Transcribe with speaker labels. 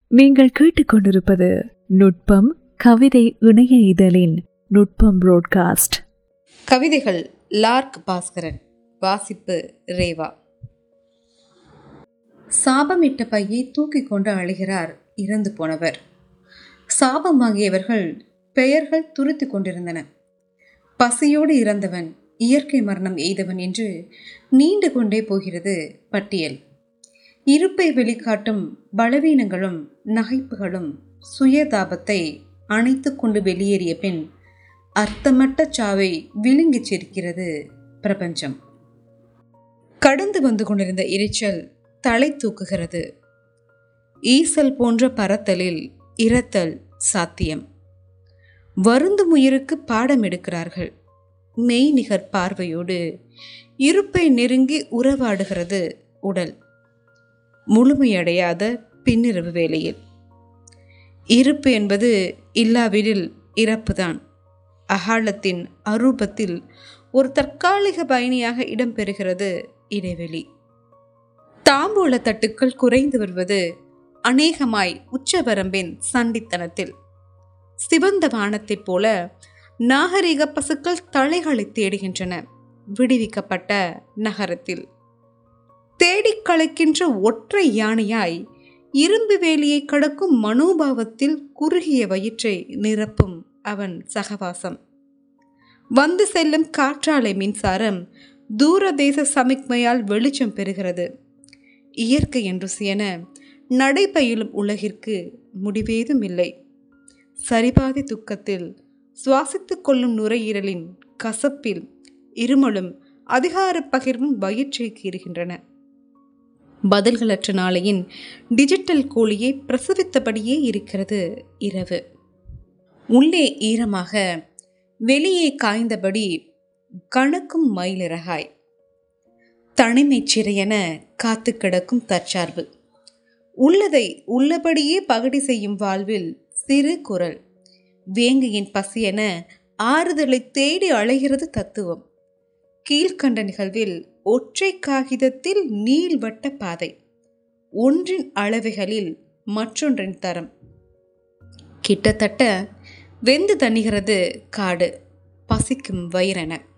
Speaker 1: நீங்கள் கேட்டுக்கொண்டிருப்பது நுட்பம் கவிதை இணைய இதழின் நுட்பம் புரோட்காஸ்ட்
Speaker 2: கவிதைகள் லார்க் பாஸ்கரன் வாசிப்பு ரேவா சாபமிட்ட பையை தூக்கி கொண்டு அழுகிறார் இறந்து போனவர் சாபம் வாங்கியவர்கள் பெயர்கள் துருத்தி கொண்டிருந்தன பசியோடு இறந்தவன் இயற்கை மரணம் எய்தவன் என்று நீண்டு கொண்டே போகிறது பட்டியல் இருப்பை வெளிக்காட்டும் பலவீனங்களும் நகைப்புகளும் சுயதாபத்தை அணைத்து கொண்டு வெளியேறிய பின் அர்த்தமட்ட சாவை விழுங்கிச் சிரிக்கிறது பிரபஞ்சம் கடந்து வந்து கொண்டிருந்த இரைச்சல் தலை தூக்குகிறது ஈசல் போன்ற பறத்தலில் இரத்தல் சாத்தியம் வருந்தும் உயிருக்கு பாடம் எடுக்கிறார்கள் மெய்நிகர் பார்வையோடு இருப்பை நெருங்கி உறவாடுகிறது உடல் முழுமையடையாத பின்னிரவு வேளையில் இருப்பு என்பது இல்லாவிடில் இறப்புதான் அகாலத்தின் அரூபத்தில் ஒரு தற்காலிக பயணியாக இடம்பெறுகிறது இடைவெளி தாம்பூல தட்டுக்கள் குறைந்து வருவது அநேகமாய் உச்சவரம்பின் சண்டித்தனத்தில் சிவந்த வானத்தைப் போல நாகரிக பசுக்கள் தலைகளை தேடுகின்றன விடுவிக்கப்பட்ட நகரத்தில் தேடிக் கலைக்கின்ற ஒற்றை யானையாய் இரும்பு வேலியை கடக்கும் மனோபாவத்தில் குறுகிய வயிற்றை நிரப்பும் அவன் சகவாசம் வந்து செல்லும் காற்றாலை மின்சாரம் தூரதேச சமிக்மையால் வெளிச்சம் பெறுகிறது இயற்கை என்று என நடைபயிலும் உலகிற்கு முடிவேதும் இல்லை சரிபாதி துக்கத்தில் சுவாசித்துக் கொள்ளும் நுரையீரலின் கசப்பில் இருமலும் அதிகார பகிர்வும் வயிற்றை கீறுகின்றன பதில்களற்ற நாளையின் டிஜிட்டல் கோழியை பிரசவித்தபடியே இருக்கிறது இரவு உள்ளே ஈரமாக வெளியே காய்ந்தபடி கணக்கும் மயிலிறகாய் தனிமை சிறையென காத்து கிடக்கும் தற்சார்பு உள்ளதை உள்ளபடியே பகடி செய்யும் வாழ்வில் சிறு குரல் வேங்கையின் பசியென ஆறுதலை தேடி அழைகிறது தத்துவம் கீழ்கண்ட நிகழ்வில் ஒற்றை காகிதத்தில் நீள்வட்ட பாதை ஒன்றின் அளவைகளில் மற்றொன்றின் தரம் கிட்டத்தட்ட வெந்து தணிகிறது காடு பசிக்கும் வயிறென